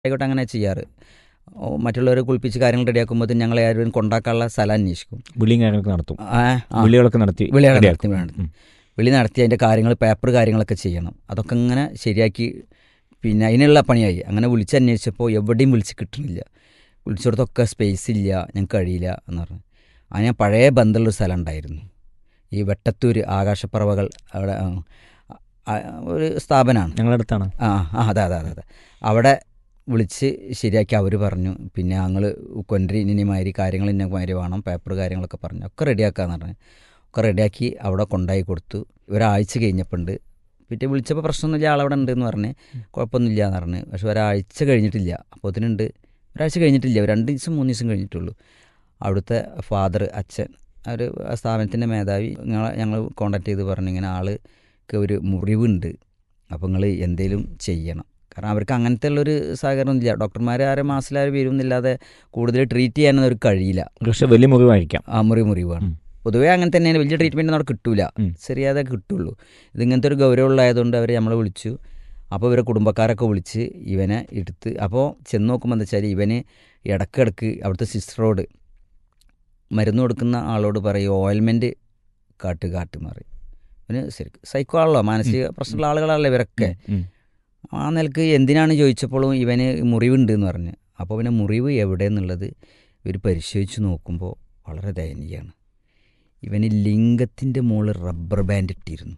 ആയിക്കോട്ടെ അങ്ങനെ ചെയ്യാറ് ഓ, മറ്റുള്ളവരെ കുളിപ്പിച്ച് കാര്യങ്ങൾ റെഡിയാക്കുമ്പോൾ ഞങ്ങളെ ആരും കൊണ്ടാക്കാനുള്ള സ്ഥലം അന്വേഷിക്കും വിളിയും കാര്യങ്ങളൊക്കെ നടത്തും ആ, ആ. വിളികളൊക്കെ നടത്തി വിളികളൊക്കെ റെഡിയാക്കും. നടത്തി, ഉം. വിളി നടത്തി അതിൻ്റെ കാര്യങ്ങൾ പേപ്പർ കാര്യങ്ങളൊക്കെ ചെയ്യണം അതൊക്കെ ഇങ്ങനെ ശരിയാക്കി പിന്നെ അതിനുള്ള പണിയായി അങ്ങനെ വിളിച്ച് അന്വേഷിച്ചപ്പോൾ എവിടെയും വിളിച്ച് കിട്ടുന്നില്ല വിളിച്ചിടത്തൊക്കെ സ്പേസ് ഇല്ല ഞങ്ങൾക്ക് കഴിയില്ല എന്ന് പറഞ്ഞു അങ്ങനെ ഞാൻ പഴയ ബന്ധമുള്ളൊരു സ്ഥലം ഉണ്ടായിരുന്നു ഈ വെട്ടത്തൂർ ആകാശപ്പറവകൾ അവിടെ ആ, ആ, ഒരു സ്ഥാപനമാണ് ഞങ്ങളുടെ അടുത്താണ് ആ ആ അതെ അതെ അതെ അതെ അവിടെ വിളിച്ച് ശരിയാക്കി അവർ പറഞ്ഞു പിന്നെ ഞങ്ങൾ കൊണ്ടരി ഇനി മാതിരി കാര്യങ്ങൾ ഇന്ന മാതിരി വേണം പേപ്പർ കാര്യങ്ങളൊക്കെ പറഞ്ഞു ഒക്കെ റെഡിയാക്കാന്ന് പറഞ്ഞു ഒക്കെ റെഡിയാക്കി അവിടെ കൊണ്ടായി കൊടുത്തു ഒരാഴ്ച കഴിഞ്ഞപ്പോണ്ട് പിറ്റേ വിളിച്ചപ്പോൾ പ്രശ്നമൊന്നുമില്ല ആളവിടെ ഉണ്ടെന്ന് പറഞ്ഞ് കുഴപ്പമൊന്നുമില്ല എന്ന് പറഞ്ഞ് പക്ഷെ ഒരാഴ്ച കഴിഞ്ഞിട്ടില്ല അപ്പോൾ അതിനുണ്ട് ഒരാഴ്ച കഴിഞ്ഞിട്ടില്ല ഒരു രണ്ട് ദിവസം മൂന്ന് ദിവസം കഴിഞ്ഞിട്ടുള്ളൂ അവിടുത്തെ ഫാദർ അച്ഛൻ ഒരു സ്ഥാപനത്തിൻ്റെ മേധാവി ഞങ്ങൾ ഞങ്ങൾ കോണ്ടാക്ട് ചെയ്ത് പറഞ്ഞു ഇങ്ങനെ ആൾക്ക് ഒരു മുറിവുണ്ട് അപ്പോൾ നിങ്ങൾ എന്തേലും ചെയ്യണം കാരണം അവർക്ക് അങ്ങനത്തെ ഉള്ളൊരു സഹകരണം ഇല്ല ഡോക്ടർമാർ ആരെ മാസത്തിലാരും വരുമെന്നില്ലാതെ കൂടുതൽ ട്രീറ്റ് ചെയ്യാനൊന്നും അവർക്ക് കഴിയില്ല പക്ഷെ വലിയ മുറിവായിരിക്കാം ആ മുറി മുറിവാണ് ഉം. പൊതുവേ അങ്ങനെ തന്നെയാണ് വലിയ ട്രീറ്റ്മെൻറ്റ് അവിടെ കിട്ടൂല ഉം. ചെറിയാതെ കിട്ടുള്ളൂ ഇതിങ്ങനത്തെ ഒരു ഗൗരവമുള്ളതായതുകൊണ്ട് അവർ നമ്മളെ വിളിച്ചു അപ്പോൾ ഇവരെ കുടുംബക്കാരൊക്കെ വിളിച്ച് ഇവനെ എടുത്ത് അപ്പോൾ ചെന്ന് നോക്കുമ്പോൾ എന്താ വെച്ചാൽ ഇവന് ഇടക്കിടക്ക് അവിടുത്തെ സിസ്റ്ററോട് മരുന്ന് കൊടുക്കുന്ന ആളോട് പറയും ഓയിൽമെൻറ്റ് കാട്ട് കാട്ട് മാറി ഇവന് ശരിക്കും സൈക്കോ ആണല്ലോ മാനസിക പ്രശ്നമുള്ള ആളുകളാണല്ലോ ഇവരൊക്കെ ഉം. ആ നിലക്ക് എന്തിനാണ് ചോദിച്ചപ്പോഴും ഇവന് മുറിവുണ്ട് എന്ന് പറഞ്ഞ് അപ്പോൾ പിന്നെ മുറിവ് എവിടെയെന്നുള്ളത് ഇവർ പരിശോധിച്ച് നോക്കുമ്പോൾ വളരെ ദയനീയമാണ് ഇവന് ലിംഗത്തിൻ്റെ മുകളിൽ റബ്ബർ ബാൻഡ് ഇട്ടിരുന്നു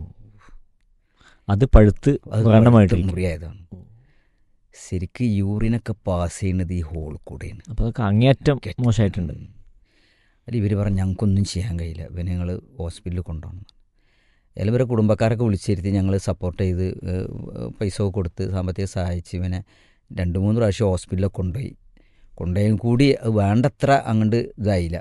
അത് പഴുത്ത് അത് വ്രണമായിട്ട് പഴുത്ത് മുറിയായതാണ് ശരിക്ക് യൂറിനൊക്കെ പാസ് ചെയ്യുന്നത് ഈ ഹോൾ കൂടെയാണ് അപ്പൊ അതൊക്കെ അങ്ങേയറ്റം മോശമായിട്ടുണ്ട് അല്ല ഇവർ പറഞ്ഞു ഞങ്ങൾക്കൊന്നും ചെയ്യാൻ കഴിയില്ല ഇവനെ ഞങ്ങൾ ഹോസ്പിറ്റലിൽ കൊണ്ടുപോകണം അതിൽ ഇവരെ കുടുംബക്കാരൊക്കെ വിളിച്ചിരുത്തി ഞങ്ങൾ സപ്പോർട്ട് ചെയ്ത് ഏഹ്, പൈസ ഒക്കെ കൊടുത്ത് സാമ്പത്തിക സഹായിച്ച് ഇവനെ രണ്ട് മൂന്ന് പ്രാവശ്യം ഹോസ്പിറ്റലിൽ കൊണ്ടുപോയി കൊണ്ടുപോയും കൂടി അത് വേണ്ടത്ര അങ്ങോട്ട് ഇതായില്ല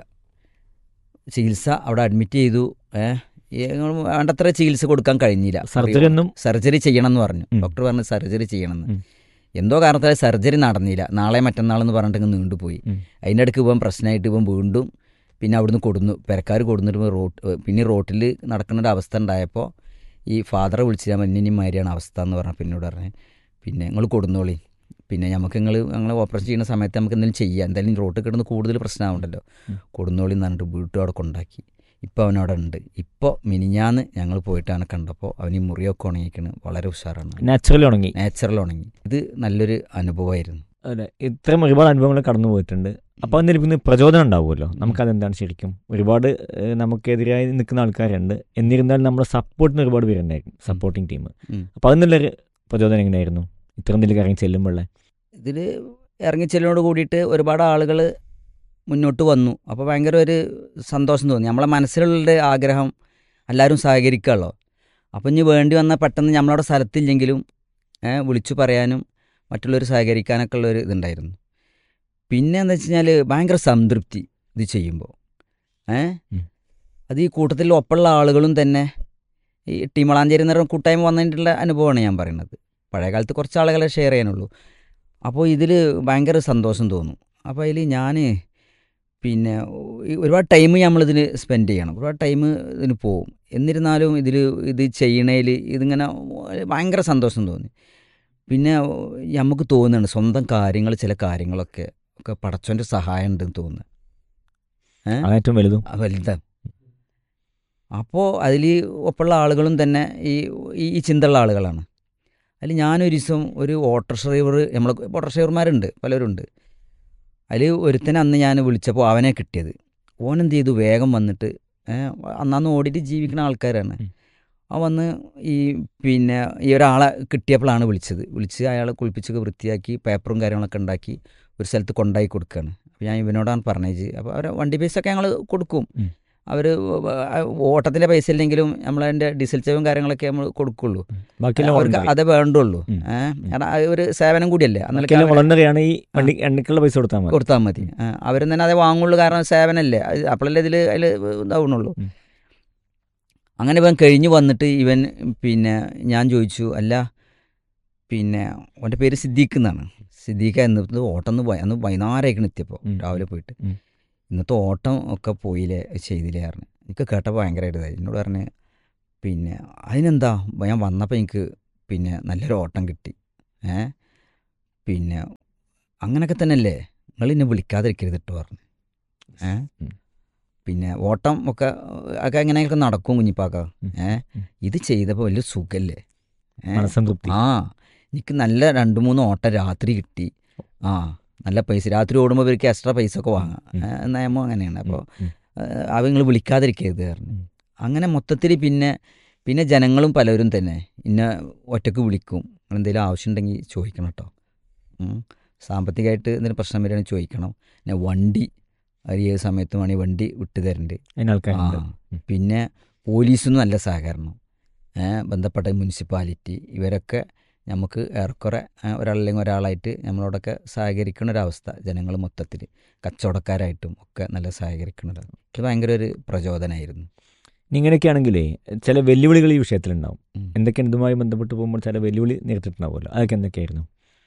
ചികിത്സ അവിടെ അഡ്മിറ്റ് ചെയ്തു ഏഹ് ഈ ഞങ്ങൾ വേണ്ടത്ര ചികിത്സ കൊടുക്കാൻ കഴിഞ്ഞില്ല സർജറി ഒന്നും സർജറി ചെയ്യണം എന്ന് പറഞ്ഞു ഉം. ഡോക്ടർ പറഞ്ഞു സർജറി ചെയ്യണമെന്ന് ഉം. എന്തോ കാരണത്താൽ സർജറി നടന്നില്ല നാളെ മറ്റന്നാളെന്ന് പറഞ്ഞിട്ട് ഇങ്ങ് നീണ്ടുപോയി ഉം. അതിൻ്റെ ഇടയ്ക്ക് ഇവൻ പ്രശ്നമായിട്ട് ഇവൻ വീണ്ടും പിന്നെ അവിടുന്ന് കൊടുന്നു പെരക്കാർ കൊടുന്നിട്ട് റോട്ട് പിന്നെ റോട്ടിൽ നടക്കുന്ന ഒരു അവസ്ഥ ഉണ്ടായപ്പോൾ ഈ ഫാദറെ വിളിച്ച് ഞാൻ ഇനി മാതിരിയാണ് അവസ്ഥ എന്ന് പറഞ്ഞാൽ പിന്നോട് പറഞ്ഞു പിന്നെ നിങ്ങൾ കൊടുന്നോളി പിന്നെ നമുക്ക് നിങ്ങൾ ഞങ്ങൾ ഓപ്പറേഷൻ ചെയ്യുന്ന സമയത്ത് നമുക്ക് എന്തെങ്കിലും ചെയ്യാം എന്തായാലും റോട്ടിൽ കിടന്ന് കൂടുതൽ പ്രശ്നമാവുണ്ടല്ലോ ഉം. കൊടുന്നോളി എന്ന് പറഞ്ഞിട്ട് വീട്ടും അവിടെ കൊണ്ടാക്കി ഇപ്പോൾ അവനവിടെ ഉണ്ട് ഇപ്പോൾ മിനിഞ്ഞാന്ന് ഞങ്ങൾ പോയിട്ടാണ് കണ്ടപ്പോൾ അവന് ഈ മുറിയൊക്കെ ഉണങ്ങിക്കണ് വളരെ ഉഷാറാണ് നാച്ചുറലി ഉണങ്ങി നാച്ചുറൽ ഉണങ്ങി ഇത് നല്ലൊരു അനുഭവമായിരുന്നു അതെ ഇത്രയും ഒരുപാട് അനുഭവങ്ങൾ കടന്നു പോയിട്ടുണ്ട് അപ്പോൾ അതിന് ലഭിക്കുന്ന പ്രചോദനം ഉണ്ടാവുമല്ലോ നമുക്കതെന്താണ് ശരിക്കും ഒരുപാട് ഏഹ്, നമുക്കെതിരായി നിൽക്കുന്ന ആൾക്കാരുണ്ട് എന്നിരുന്നാലും നമ്മുടെ സപ്പോർട്ടിന് ഒരുപാട് പേരുണ്ടായിരുന്നു സപ്പോർട്ടിങ് ടീം ഉം. അപ്പോൾ അതിനുള്ളൊരു പ്രചോദനം എങ്ങനെയായിരുന്നു ഇത്രയും ഇതിലേക്ക് ഇറങ്ങി ചെല്ലുമ്പോഴേ ഇതിൽ ഇറങ്ങിച്ചെല്ലിനോട് കൂടിയിട്ട് ഒരുപാട് ആളുകൾ മുന്നോട്ട് വന്നു അപ്പോൾ ഭയങ്കര ഒരു സന്തോഷം തോന്നി നമ്മളെ മനസ്സിലുള്ള ആഗ്രഹം എല്ലാവരും സഹകരിക്കുകയുള്ളൂ അപ്പം ഇനി വേണ്ടി വന്നാൽ പെട്ടെന്ന് നമ്മളവിടെ സ്ഥലത്തില്ലെങ്കിലും ഏ, വിളിച്ചു പറയാനും മറ്റുള്ളവർ സഹകരിക്കാനൊക്കെ ഉള്ളൊരു ഇതുണ്ടായിരുന്നു പിന്നെ എന്താ വെച്ച് കഴിഞ്ഞാൽ ഭയങ്കര സംതൃപ്തി ഇത് ചെയ്യുമ്പോൾ ഏ ഉം. അത് ഈ കൂട്ടത്തിൽ ഒപ്പമുള്ള ആളുകളും തന്നെ ഈ ടീമളാഞ്ചേരി എന്ന് പറയുന്ന കൂട്ടായ്മ വന്നിട്ടുള്ള അനുഭവമാണ് ഞാൻ പറയുന്നത് പഴയ കാലത്ത് കുറച്ച് ആളുകളെ ഷെയർ ചെയ്യാനുള്ളൂ അപ്പോൾ ഇതിൽ ഭയങ്കര സന്തോഷം തോന്നും അപ്പോൾ അതിൽ ഞാൻ പിന്നെ ഈ ഒരുപാട് ടൈം നമ്മളിതിൽ സ്പെൻഡ് ചെയ്യണം ഒരുപാട് ടൈം ഇതിന് പോവും എന്നിരുന്നാലും ഇതിൽ ഇത് ചെയ്യണേൽ ഇതിങ്ങനെ ഭയങ്കര സന്തോഷം തോന്നി പിന്നെ നമുക്ക് തോന്നുന്നുണ്ട് സ്വന്തം കാര്യങ്ങൾ ചില കാര്യങ്ങളൊക്കെ ഒക്കെ പടച്ചോൻ്റെ സഹായം ഉണ്ടെന്ന് തോന്നുന്നു അതാണ് ഏറ്റവും വലുതും ആ, വലുതാണ് അപ്പോൾ അതിൽ ഒപ്പമുള്ള ആളുകളും തന്നെ ഈ ഈ- ഈ ചിന്തയുള്ള ആളുകളാണ് അതിൽ ഞാനൊരു ദിവസം ഒരു ഓട്ടോറിക്ഷ ഡ്രൈവർ നമ്മൾ ഓട്ടോറിക്ഷ ഡ്രൈവർമാരുണ്ട് പലരുണ്ട് അതിൽ ഒരുത്തനെ അന്ന് ഞാൻ വിളിച്ചപ്പോൾ അവനെ കിട്ടിയത് ഓൻ എന്ത് ചെയ്തു വേഗം വന്നിട്ട് ഏഹ്, അന്നന്ന് ഓടിയിട്ട് ജീവിക്കുന്ന ആൾക്കാരാണ് ഉം. ആ വന്ന് ഈ പിന്നെ ഈ ഒരാളെ കിട്ടിയപ്പോഴാണ് വിളിച്ചത് വിളിച്ച് അയാളെ കുളിപ്പിച്ചൊക്കെ വൃത്തിയാക്കി പേപ്പറും കാര്യങ്ങളൊക്കെ ഉണ്ടാക്കി ഒരു സ്ഥലത്ത് കൊണ്ടായി കൊടുക്കുകയാണ് അപ്പോൾ ഞാൻ ഇവനോടാണ് പറഞ്ഞത് അപ്പോൾ അവരെ വണ്ടി പൈസയൊക്കെ ഞങ്ങൾ കൊടുക്കും ഉം. അവർ ഓട്ടത്തിൻ്റെ പൈസ ഇല്ലെങ്കിലും നമ്മളതിൻ്റെ ഡീസൽ ചെലവും കാര്യങ്ങളൊക്കെ നമ്മൾ കൊടുക്കുള്ളൂ ബാക്കിയെല്ലാം അവർക്ക് voluntary. അതേ വേണ്ടുള്ളൂ ഉം. ഏഹ് കാരണം അത് ഒരു സേവനം കൂടിയല്ലേ ബാക്കിയെല്ലാം അന്നേരം വളണ്ടറിയാണ് ഈ വണ്ടി എണ്ണക്കുള്ള പൈസ കൊടുത്താൽ മതി കൊടുത്താൽ മതി അവരും തന്നെ അതേ വാങ്ങുള്ളൂ കാരണം സേവനമല്ലേ അത് അപ്പോഴല്ലേ ഇതിൽ അതിൽ ഇതാവണുള്ളൂ ഉം. അങ്ങനെ ഇവൻ കഴിഞ്ഞ് വന്നിട്ട് ഇവൻ പിന്നെ ഞാൻ ചോദിച്ചു അല്ല പിന്നെ അവൻ്റെ പേര് സിദ്ദീഖ് എന്നാണ് സിദ്ദീഖ് ഇന്നത്തെ ഓട്ടം ഒന്ന് പോയി അന്ന് വൈകുന്നേരമായിക്കണം എത്തിയപ്പോൾ ഉം. രാവിലെ പോയിട്ട് ഉം. ഇന്നത്തെ ഓട്ടം ഒക്കെ പോയില്ലേ ചെയ്തില്ലേ പറഞ്ഞു എനിക്ക് കേട്ടപ്പോൾ ഭയങ്കരമായിട്ട് ഇതായി എന്നോട് പറഞ്ഞ് പിന്നെ അതിനെന്താ ഞാൻ വന്നപ്പോൾ എനിക്ക് പിന്നെ നല്ലൊരു ഓട്ടം കിട്ടി ഏ പിന്നെ അങ്ങനെയൊക്കെ തന്നെയല്ലേ നിങ്ങൾ എന്നെ വിളിക്കാതിരിക്കരുത് കേട്ടോ പറഞ്ഞു ഏ ഉം. പിന്നെ ഓട്ടം ഒക്കെ ഒക്കെ എങ്ങനെയൊക്കെ നടക്കും കുഞ്ഞിപ്പാക്ക ഉം. ഏ ഉം. ഇത് ചെയ്തപ്പോൾ വലിയ സുഖല്ലേ ഏ? മനസ്സംതൃപ്തി ആ എനിക്ക് നല്ല രണ്ട് മൂന്ന് ഓട്ടം രാത്രി കിട്ടി ആ നല്ല പൈസ രാത്രി ഓടുമ്പോൾ ഇവർക്ക് എക്സ്ട്രാ പൈസ ഒക്കെ വാങ്ങാം ഉം. ഏ, നിയമം അങ്ങനെയാണ് അപ്പോൾ ഉം. അവ നിങ്ങൾ വിളിക്കാതിരിക്കരുത് പറഞ്ഞു ഉം. അങ്ങനെ മൊത്തത്തിൽ പിന്നെ പിന്നെ ജനങ്ങളും പലരും തന്നെ ഇന്നെ ഒറ്റക്ക് വിളിക്കും എന്തെങ്കിലും ആവശ്യമുണ്ടെങ്കിൽ ചോദിക്കണം കേട്ടോ ഉം. സാമ്പത്തികമായിട്ട് എന്തെങ്കിലും പ്രശ്നം വരികയാണെങ്കിൽ ചോദിക്കണം പിന്നെ വണ്ടി ഒരു ഏത് സമയത്ത് വേണമെങ്കിൽ വണ്ടി വിട്ടു തരുന്നുണ്ട് അതിന് ആൾക്കാരുണ്ട് ആ. ഉം. പിന്നെ പോലീസിന് നല്ല സഹകരണം ഏ, ബന്ധപ്പെട്ട മുനിസിപ്പാലിറ്റി ഇവരൊക്കെ നമുക്ക് ഏറെക്കുറെ ഏ, ഒരാളല്ലെങ്കിൽ ഒരാളായിട്ട് നമ്മളോടൊക്കെ സഹകരിക്കുന്ന ഒരവസ്ഥ ജനങ്ങൾ മൊത്തത്തിൽ കച്ചവടക്കാരായിട്ടും ഒക്കെ നല്ല സഹകരിക്കുന്നത് ഇത് ഭയങ്കര ഒരു പ്രചോദനമായിരുന്നു ഇങ്ങനെയൊക്കെ ആണെങ്കിലേ ചില വെല്ലുവിളികൾ ഈ വിഷയത്തിലുണ്ടാവും ഉം. എന്തൊക്കെയാണ് ഇതുമായി ബന്ധപ്പെട്ട് പോകുമ്പോൾ ചില വെല്ലുവിളി നേരിട്ടിട്ടുണ്ടാവുമല്ലോ അതൊക്കെ എന്തൊക്കെയായിരുന്നു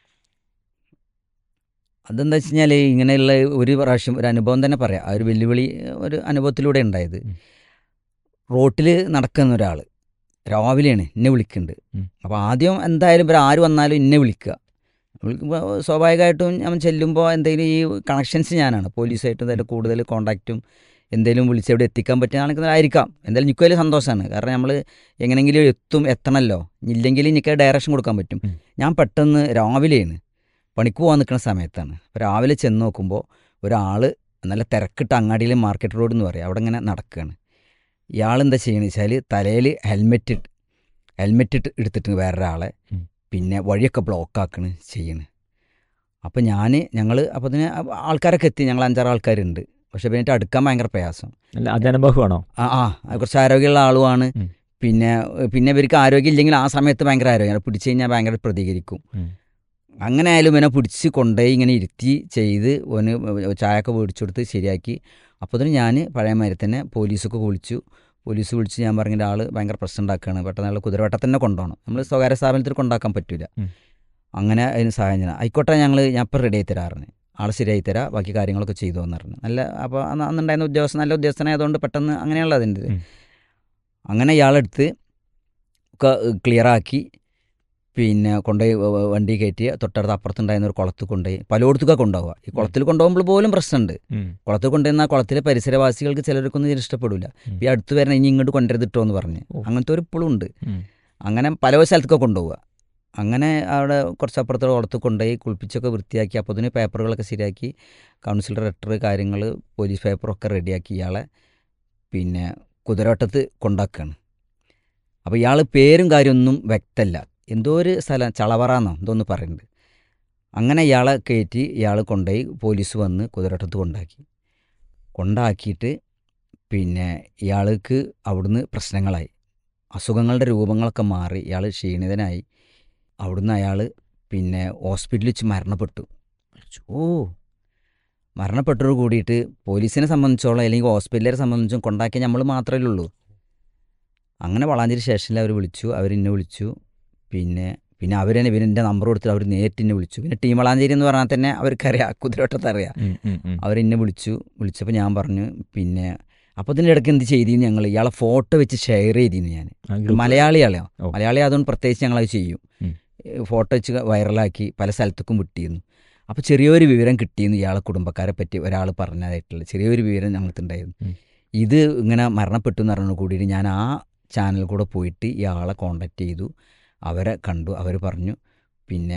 അതെന്താ വെച്ച് കഴിഞ്ഞാൽ ഇങ്ങനെയുള്ള ഒരു പ്രാവശ്യം ഒരു അനുഭവം തന്നെ പറയാം ആ ഒരു വെല്ലുവിളി ഒരു അനുഭവത്തിലൂടെ ഉണ്ടായത് ഉം. റോട്ടിൽ നടക്കുന്ന ഒരാൾ രാവിലെയാണ് എന്നെ വിളിക്കുന്നുണ്ട് ഉം. അപ്പോൾ ആദ്യം എന്തായാലും ഇവർ ആര് വന്നാലും എന്നെ വിളിക്കുക വിളിക്കുമ്പോൾ സ്വാഭാവികമായിട്ടും ഞാൻ ചെല്ലുമ്പോൾ എന്തെങ്കിലും ഈ കണക്ഷൻസ് ഞാനാണ് പോലീസായിട്ടും എന്തായാലും കൂടുതൽ കോണ്ടാക്റ്റും എന്തെങ്കിലും വിളിച്ച് എവിടെ എത്തിക്കാൻ പറ്റുന്ന ആയിരിക്കാം എന്തായാലും എനിക്ക് വലിയ സന്തോഷമാണ് കാരണം നമ്മൾ എങ്ങനെയെങ്കിലും എത്തും എത്തണമല്ലോ ഇല്ലെങ്കിൽ എനിക്ക് ഡയറക്ഷൻ കൊടുക്കാൻ പറ്റും ഉം. ഞാൻ പെട്ടെന്ന് രാവിലെയാണ് പണിക്ക് പോകാൻ നിൽക്കുന്ന സമയത്താണ് അപ്പോൾ രാവിലെ ചെന്ന് നോക്കുമ്പോൾ ഒരാൾ നല്ല തിരക്കിട്ട് അങ്ങാടിയിലെ മാർക്കറ്റ് റോഡ് എന്ന് പറയും അവിടെ ഇങ്ങനെ നടക്കുകയാണ് ഇയാൾ എന്താ ചെയ്യണമെന്ന് വെച്ചാൽ തലയിൽ ഹെൽമെറ്റ് ഇട്ട് ഹെൽമെറ്റ് ഇട്ട് എടുത്തിട്ട് വേറൊരാളെ ഉം. പിന്നെ വഴിയൊക്കെ ബ്ലോക്കാക്കണ് ചെയ്യണ് അപ്പോൾ ഞാൻ ഞങ്ങൾ അപ്പോൾ അതിന് ആൾക്കാരൊക്കെ എത്തി ഞങ്ങൾ അഞ്ചാറ് ആൾക്കാരുണ്ട് പക്ഷെ പിന്നെ അടുക്കാൻ ഭയങ്കര പ്രയാസം അല്ല അത് അനുഭവമാണോ ആ ആ കുറച്ച് ആരോഗ്യമുള്ള ആളുമാണ് ഉം. പിന്നെ പിന്നെ ഇവർക്ക് ആരോഗ്യം ഇല്ലെങ്കിൽ ആ സമയത്ത് ഭയങ്കര ആരോഗ്യം പിടിച്ചു കഴിഞ്ഞാൽ ഭയങ്കര പ്രതികരിക്കും ഉം. അങ്ങനെ ആയാലും ഇവനെ പിടിച്ച് കൊണ്ടുപോയി ഇങ്ങനെ ഇരുത്തി ചെയ്ത് ഓന് ചായയൊക്കെ മേടിച്ചു കൊടുത്ത് ശരിയാക്കി അപ്പോൾ തന്നെ ഞാൻ പഴയ മാതിരി തന്നെ പോലീസൊക്കെ വിളിച്ചു പോലീസ് വിളിച്ച് ഞാൻ പറഞ്ഞ ആൾ ഭയങ്കര പ്രശ്നം ഉണ്ടാക്കുകയാണ് പെട്ടെന്ന് ആൾ കുതിരവട്ടം തന്നെ കൊണ്ടുപോകണം നമ്മൾ സ്വകാര്യ സ്ഥാപനത്തിൽ കൊണ്ടാക്കാൻ പറ്റില്ല ഉം. അങ്ങനെ അതിന് സഹായം ചെയ്യണം ആയിക്കോട്ടെ ഞങ്ങൾ ഞാൻ ഇപ്പം റെഡി ആയി തരാറുണ്ട് ആൾ ശരിയായി തരാം ബാക്കി കാര്യങ്ങളൊക്കെ ചെയ്തു എന്ന് പറഞ്ഞു നല്ല അപ്പോൾ അന്ന് അന്നുണ്ടായിരുന്ന ഉദ്യോഗസ്ഥൻ നല്ല ഉദ്യോഗസ്ഥനായതുകൊണ്ട് പെട്ടെന്ന് അങ്ങനെയുള്ള അതിൻ്റെ ഉം. അങ്ങനെ ഇയാളെടുത്ത് ഒക്കെ ക്ലിയറാക്കി പിന്നെ കൊണ്ടുപോയി വ- വ- വണ്ടി കയറ്റി തൊട്ടടുത്ത് അപ്പുറത്തുണ്ടായിരുന്ന ഒരു കുളത്തിൽ കൊണ്ടുപോയി പലയിടത്തൊക്കെ കൊണ്ടുപോവുക ഈ കുളത്തിൽ കൊണ്ടുപോകുമ്പോൾ പോലും പ്രശ്നമുണ്ട് ഉം. കുളത്തിൽ കൊണ്ടുവന്നാൽ കുളത്തിലെ പരിസരവാസികൾക്ക് ചിലർക്കൊന്നും ഇതിന് ഇഷ്ടപ്പെടില്ല ഉം. ഈ അടുത്ത് വരണം ഇനി ഇങ്ങോട്ട് കൊണ്ടുവരുതിട്ടോ എന്ന് പറഞ്ഞ് ഓ. അങ്ങനത്തെ ഒരു ഇപ്പോഴും ഉണ്ട് ഉം. അങ്ങനെ പല സ്ഥലത്തൊക്കെ കൊണ്ടുപോവുക അങ്ങനെ അവിടെ കുറച്ച് അപ്പുറത്ത് കുളത്ത് കൊണ്ടുപോയി കുളിപ്പിച്ചൊക്കെ വൃത്തിയാക്കി അപ്പോൾ അതിന് പേപ്പറുകളൊക്കെ ശരിയാക്കി കൗൺസിൽ ലെറ്റർ കാര്യങ്ങൾ പോലീസ് പേപ്പറൊക്കെ റെഡിയാക്കി ഇയാളെ പിന്നെ കുതിരവട്ടത്ത് കൊണ്ടാക്കുകയാണ് അപ്പോൾ ഇയാൾ പേരും കാര്യമൊന്നും വ്യക്തമല്ല എന്തോ ഒരു സ്ഥലം ചളവറാന്നോ എന്തോന്ന് പറയുന്നുണ്ട് അങ്ങനെ ഇയാളെ കയറ്റി ഇയാൾ കൊണ്ടുപോയി പോലീസ് വന്ന് കുതിരവട്ടത്ത് കൊണ്ടാക്കി കൊണ്ടാക്കിയിട്ട് പിന്നെ ഇയാൾക്ക് അവിടുന്ന് പ്രശ്നങ്ങളായി അസുഖങ്ങളുടെ രൂപങ്ങളൊക്കെ മാറി ഇയാൾ ക്ഷീണിതനായി അവിടുന്ന് അയാൾ പിന്നെ ഹോസ്പിറ്റലിൽ വെച്ച് മരണപ്പെട്ടു ഓ മരണപ്പെട്ടോട് കൂടിയിട്ട് പോലീസിനെ സംബന്ധിച്ചോളം അല്ലെങ്കിൽ ഹോസ്പിറ്റലിനെ സംബന്ധിച്ചും കൊണ്ടാക്കിയ നമ്മൾ മാത്രമേ ഉള്ളൂ അങ്ങനെ വളാഞ്ചേരി സ്റ്റേഷനിൽ അവർ വിളിച്ചു അവരെന്നെ വിളിച്ചു പിന്നെ പിന്നെ അവർ തന്നെ ഇവരെൻ്റെ നമ്പർ കൊടുത്തിട്ട് അവർ നേരിട്ട് എന്നെ വിളിച്ചു പിന്നെ ടീം വളാഞ്ചേരി എന്ന് പറഞ്ഞാൽ തന്നെ അവർക്കറിയാം കുതിരവട്ടത്ത് അറിയാം ഉം. ഉം. ഉം. അവരെന്നെ വിളിച്ചു വിളിച്ചപ്പോൾ ഞാൻ പറഞ്ഞു പിന്നെ അപ്പോൾ ഇതിൻ്റെ ഇടയ്ക്ക് എന്ത് ചെയ്തിന്ന് ഞങ്ങൾ ഇയാളെ ഫോട്ടോ വെച്ച് ഷെയർ ചെയ്തിരുന്നു ഞാൻ ആ ഗ്രൂപ്പ് മലയാളിയാളോ ഓ. മലയാളി ആയതുകൊണ്ട് പ്രത്യേകിച്ച് ഞങ്ങളത് ചെയ്യും ഉം. ഏ, ഫോട്ടോ വെച്ച് വൈറലാക്കി പല സ്ഥലത്തേക്കും വിട്ടിരുന്നു അപ്പോൾ ചെറിയൊരു വിവരം കിട്ടിയെന്ന് ഇയാളെ കുടുംബക്കാരെ പറ്റി ഒരാൾ പറഞ്ഞതായിട്ടുള്ള ചെറിയൊരു വിവരം ഞങ്ങൾക്കുണ്ടായിരുന്നു ഉം. ഇത് ഇങ്ങനെ മരണപ്പെട്ടു എന്ന് പറഞ്ഞു കൂടിയിട്ട് ഞാൻ ആ ചാനൽ കൂടെ പോയിട്ട് ഇയാളെ കോണ്ടാക്ട് ചെയ്തു അവരെ കണ്ടു അവർ പറഞ്ഞു പിന്നെ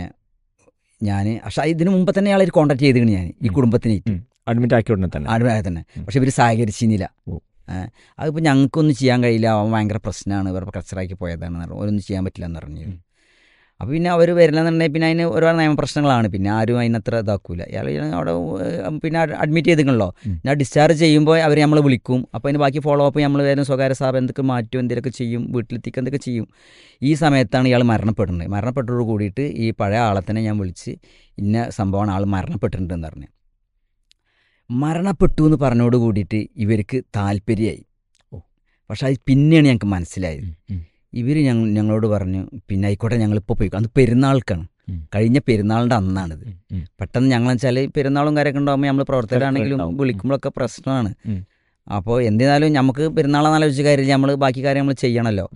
ഞാൻ പക്ഷേ ഇതിന് മുമ്പ് തന്നെ ഇയാളെ കോണ്ടാക്ട് ചെയ്തിരുന്നു ഞാൻ ഈ ഉം. കുടുംബത്തിനേറ്റ് ഉം. അഡ്മിറ്റ് ആക്കി ഉടനെ തന്നെ ആടുമായ തന്നെ ഉം. പക്ഷെ ഇവർ സഹകരിച്ചിരുന്നില്ല ഓ. ഏഹ് അതിപ്പോൾ ഞങ്ങൾക്കൊന്നും ചെയ്യാൻ കഴിയില്ല അവൻ ഭയങ്കര പ്രശ്നമാണ് ഇവർ കച്ചറാക്കി പോയതാണ് പറഞ്ഞു ഒരൊന്നും ചെയ്യാൻ പറ്റില്ല എന്ന് പറഞ്ഞു ഉം. അപ്പോൾ പിന്നെ അവർ വരില്ലെന്നുണ്ടെങ്കിൽ പിന്നെ അതിന് ഒരുപാട് നിയമപ്രശ്നങ്ങളാണ് പിന്നെ ആരും അതിനത്ര ഇതാക്കൂല ഇയാൾ അവിടെ ഏഹ്, പിന്നെ അഡ്മിറ്റ് ചെയ്തിക്കണല്ലോ ഉം. ഞാൻ ഡിസ്ചാർജ് ചെയ്യുമ്പോൾ അവർ നമ്മളെ വിളിക്കും അപ്പോൾ അതിന് ബാക്കി ഫോളോ അപ്പ് നമ്മൾ വേറെ സ്വകാര്യ സ്ഥാപനം എന്തൊക്കെ മാറ്റും എന്തെങ്കിലുമൊക്കെ ചെയ്യും വീട്ടിലെത്തിക്കുക എന്തൊക്കെ ചെയ്യും ഈ സമയത്താണ് ഇയാൾ മരണപ്പെടുന്നത് മരണപ്പെട്ടതോട് കൂടിയിട്ട് ഈ പഴയ ആളെ തന്നെ ഞാൻ വിളിച്ച് ഇന്ന സംഭവമാണ് ആൾ മരണപ്പെട്ടിട്ടുണ്ടെന്ന് പറഞ്ഞു മരണപ്പെട്ടു എന്ന് പറഞ്ഞോട് കൂടിയിട്ട് ഇവർക്ക് താല്പര്യമായി ഓ. പക്ഷെ അത് പിന്നെയാണ് ഞങ്ങൾക്ക് മനസ്സിലായത് ഉം. ഉം. ഇവർ ഞങ്ങൾ ഞങ്ങളോട് പറഞ്ഞു പിന്നെ ആയിക്കോട്ടെ ഞങ്ങളിപ്പോൾ പോയി അന്ന് പെരുന്നാൾക്കാണ് ഉം. കഴിഞ്ഞ പെരുന്നാളിൻ്റെ അന്നാണിത് ഉം. ഉം. പെട്ടെന്ന് ഞങ്ങൾ വെച്ചാൽ പെരുന്നാളും കാര്യമൊക്കെ ഉണ്ടാകുമ്പോൾ നമ്മൾ പ്രവർത്തകരാണെങ്കിലും ഉണ്ടാവും. വിളിക്കുമ്പോഴൊക്കെ പ്രശ്നമാണ് ഉം. അപ്പോൾ എന്തിനാലും നമുക്ക് പെരുന്നാളെന്ന് ആലോചിച്ച കാര്യമില്ല നമ്മൾ ബാക്കി കാര്യം നമ്മൾ ചെയ്യണമല്ലോ ഉം.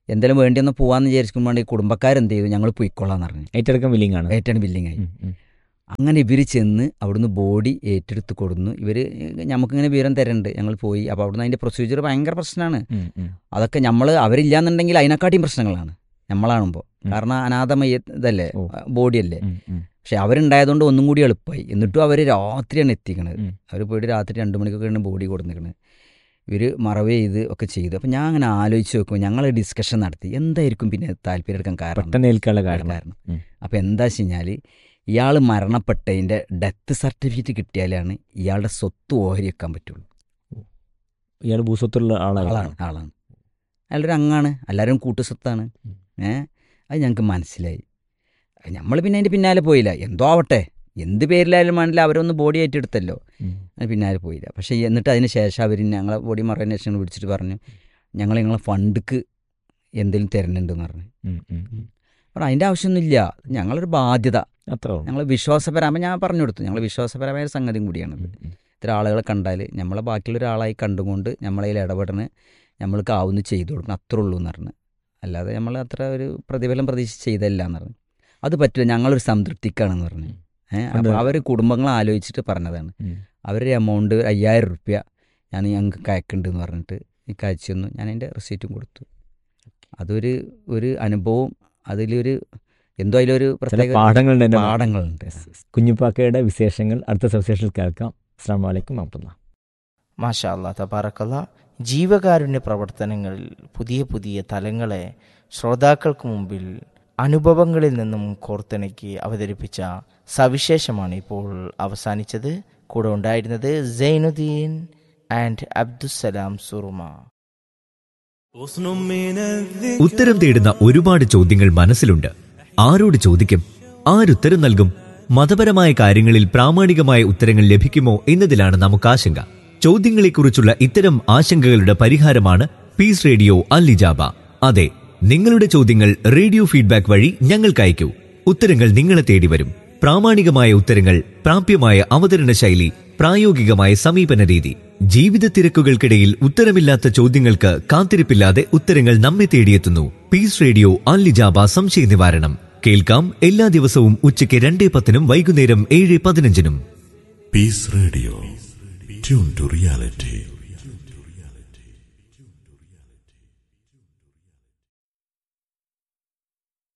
എന്തെങ്കിലും വേണ്ടിയൊന്ന് പോകാമെന്ന് വിചാരിക്കുമ്പോൾ ഈ കുടുംബക്കാരെന്ത് ചെയ്തു ഞങ്ങൾ പോയിക്കൊള്ളാന്ന് പറഞ്ഞു ഏറ്റെടുക്കാൻ വില്ലിങ് ആണ് ഏറ്റവും ബില്ലിങ് ആയി ഉം, ഉം. അങ്ങനെ ഇവർ ചെന്ന് അവിടുന്ന് ബോഡി ഏറ്റെടുത്ത് കൊടുന്നു ഇവർ നമുക്കിങ്ങനെ വിവരം തരുന്നുണ്ട് ഞങ്ങൾ പോയി അപ്പോൾ അവിടുന്ന് അതിൻ്റെ പ്രൊസീജിയർ ഭയങ്കര പ്രശ്നമാണ് ഉം, ഉം. അതൊക്കെ നമ്മൾ അവരില്ലാന്നുണ്ടെങ്കിൽ അതിനെക്കാട്ടിയും പ്രശ്നങ്ങളാണ് നമ്മളാണുമ്പോൾ ഉം. കാരണം അനാഥമയ ഇതല്ലേ ഓ. ബോഡിയല്ലേ ഉം, ഉം. പക്ഷെ അവരുണ്ടായതുകൊണ്ട് ഒന്നും കൂടി എളുപ്പമായി എന്നിട്ടും അവർ രാത്രിയാണ് എത്തിക്കണത് ഉം. അവർ പോയിട്ട് രാത്രി രണ്ട് മണിക്കൊക്കെയാണ് ബോഡി കൊടുത്തിക്കണത് ഇവർ മറവ് ചെയ്ത് ഒക്കെ ചെയ്തു അപ്പം ഞാൻ അങ്ങനെ ആലോചിച്ച് നോക്കുമ്പോൾ ഞങ്ങൾ ഡിസ്കഷൻ നടത്തി എന്തായിരിക്കും പിന്നെ താല്പര്യം എടുക്കാൻ കാരണം പെട്ടെന്ന് ഏൽക്കാനുള്ള കാരണം കാരണം ഉം. അപ്പോൾ എന്താ വെച്ച് കഴിഞ്ഞാൽ ഇയാൾ മരണപ്പെട്ടതിൻ്റെ ഡെത്ത് സർട്ടിഫിക്കറ്റ് കിട്ടിയാലാണ് ഇയാളുടെ സ്വത്ത് ഓഹരി വെക്കാൻ പറ്റുള്ളൂ ഇയാൾ ഭൂസ്വത്തുള്ള ആളാണ് ആളാണ് ആളാണ് അയാളൊരു അങ്ങാണ് എല്ലാവരും കൂട്ടുസ്വത്താണ് ഉം. ഏ അത് ഞങ്ങൾക്ക് മനസ്സിലായി നമ്മൾ പിന്നെ അതിൻ്റെ പിന്നാലെ പോയില്ല എന്തോ ആവട്ടെ എന്ത് പേരിലായാലും വേണ്ടില്ല അവരൊന്ന് ബോഡി ഏറ്റെടുത്തല്ലോ ഉം. അതിന് പിന്നാലെ പോയില്ല പക്ഷേ എന്നിട്ട് അതിന് ശേഷം അവർ ഞങ്ങളെ ബോഡി മറവിനേഷൻ വിളിച്ചിട്ട് പറഞ്ഞു ഞങ്ങൾ നിങ്ങളെ ഫണ്ടിക്ക് എന്തെങ്കിലും തരുന്നുണ്ടെന്ന് പറഞ്ഞു ഉം, ഉം, ഉം. പറഞ്ഞു അതിൻ്റെ ആവശ്യമൊന്നുമില്ല ഞങ്ങളൊരു ബാധ്യത അത്രേ ഉള്ളൂ. ഞങ്ങൾ വിശ്വാസപരമായി ഞാൻ പറഞ്ഞു കൊടുത്തു ഞങ്ങൾ വിശ്വാസപരമായ ഒരു സംഗതിയും കൂടിയാണത് ഉം, ഉം. ഇത്ര ആളുകളെ കണ്ടാൽ നമ്മളെ ബാക്കിയുള്ള ഒരാളായി കണ്ടുകൊണ്ട് നമ്മളതിൽ ഇടപെടണ നമ്മൾക്ക് ആവുന്ന ചെയ്തു കൊടുക്കണം അത്രേ ഉള്ളൂ എന്ന് പറഞ്ഞു അല്ലാതെ നമ്മൾ അത്ര ഒരു പ്രതിഫലം പ്രതീക്ഷിച്ച് ചെയ്തല്ല എന്ന് പറഞ്ഞു അത് പറ്റില്ല ഞങ്ങളൊരു സംതൃപ്തിക്കാണെന്ന് പറഞ്ഞു ഏഹ് അപ്പോൾ അത് അവർ കുടുംബങ്ങളെ ആലോചിച്ചിട്ട് പറഞ്ഞതാണ് ഉം. അവരുടെ എമൗണ്ട് അയ്യായിരം റുപ്യ ഞാൻ ഞങ്ങൾക്ക് കയക്കുന്നുണ്ട് എന്ന് പറഞ്ഞിട്ട് ഈ കയച്ചു തന്നു ഞാൻ അതിൻ്റെ റെസീറ്റും കൊടുത്തു അതൊരു ഒരു അനുഭവം അതിലൊരു എന്തോ അതിലൊരു ചില പ്രത്യേക പാഠങ്ങളുണ്ട് എൻ്റെ പാഠങ്ങളുണ്ട് കുഞ്ഞുപ്പാക്കയുടെ വിശേഷങ്ങൾ അടുത്ത സവിശേഷത്തിൽ കേൾക്കാം അസ്സാം വലൈക്കും വാഹമത്തുള്ള മാഷാ അല്ലാ തബാറക്കല്ല ജീവകാരുണ്യ പ്രവർത്തനങ്ങളിൽ പുതിയ പുതിയ തലങ്ങളെ ശ്രോതാക്കൾക്ക് മുമ്പിൽ അനുഭവങ്ങളിൽ നിന്നും കോർത്തിണക്കി അവതരിപ്പിച്ച സവിശേഷമാണ് ഇപ്പോൾ അവസാനിച്ചത് കൂടെ ഉണ്ടായിരുന്നത് സൈനുദ്ദീൻ ആൻഡ് അബ്ദുസലാം സുറുമ ഉത്തരം തേടുന്ന ഒരുപാട് ചോദ്യങ്ങൾ മനസ്സിലുണ്ട് ആരോട് ചോദിക്കും ആരുത്തരം നൽകും മതപരമായ കാര്യങ്ങളിൽ പ്രാമാണികമായ ഉത്തരങ്ങൾ ലഭിക്കുമോ എന്നതിലാണ് നമുക്ക് ആശങ്ക ചോദ്യങ്ങളെക്കുറിച്ചുള്ള ഇത്തരം ആശങ്കകളുടെ പരിഹാരമാണ് പീസ് റേഡിയോ അല്ലിജാബ അതെ നിങ്ങളുടെ ചോദ്യങ്ങൾ റേഡിയോ ഫീഡ്ബാക്ക് വഴി ഞങ്ങൾക്ക് അയക്കൂ ഉത്തരങ്ങൾ നിങ്ങളെ തേടി വരും പ്രാമാണികമായ ഉത്തരങ്ങൾ പ്രാപ്യമായ അവതരണ ശൈലി പ്രായോഗികമായ സമീപന രീതി ജീവിത തിരക്കുകൾക്കിടയിൽ ഉത്തരമില്ലാത്ത ചോദ്യങ്ങൾക്ക് കാത്തിരിപ്പില്ലാതെ ഉത്തരങ്ങൾ നമ്മെ തേടിയെത്തുന്നു പീസ് റേഡിയോ അല്ലിജാബ സംശയ നിവാരണം കേൾക്കാം എല്ലാ ദിവസവും ഉച്ചയ്ക്ക് രണ്ടേ പത്തിനും വൈകുന്നേരം ഏഴ് പതിനഞ്ചിനും Peace Radio. Tune to reality.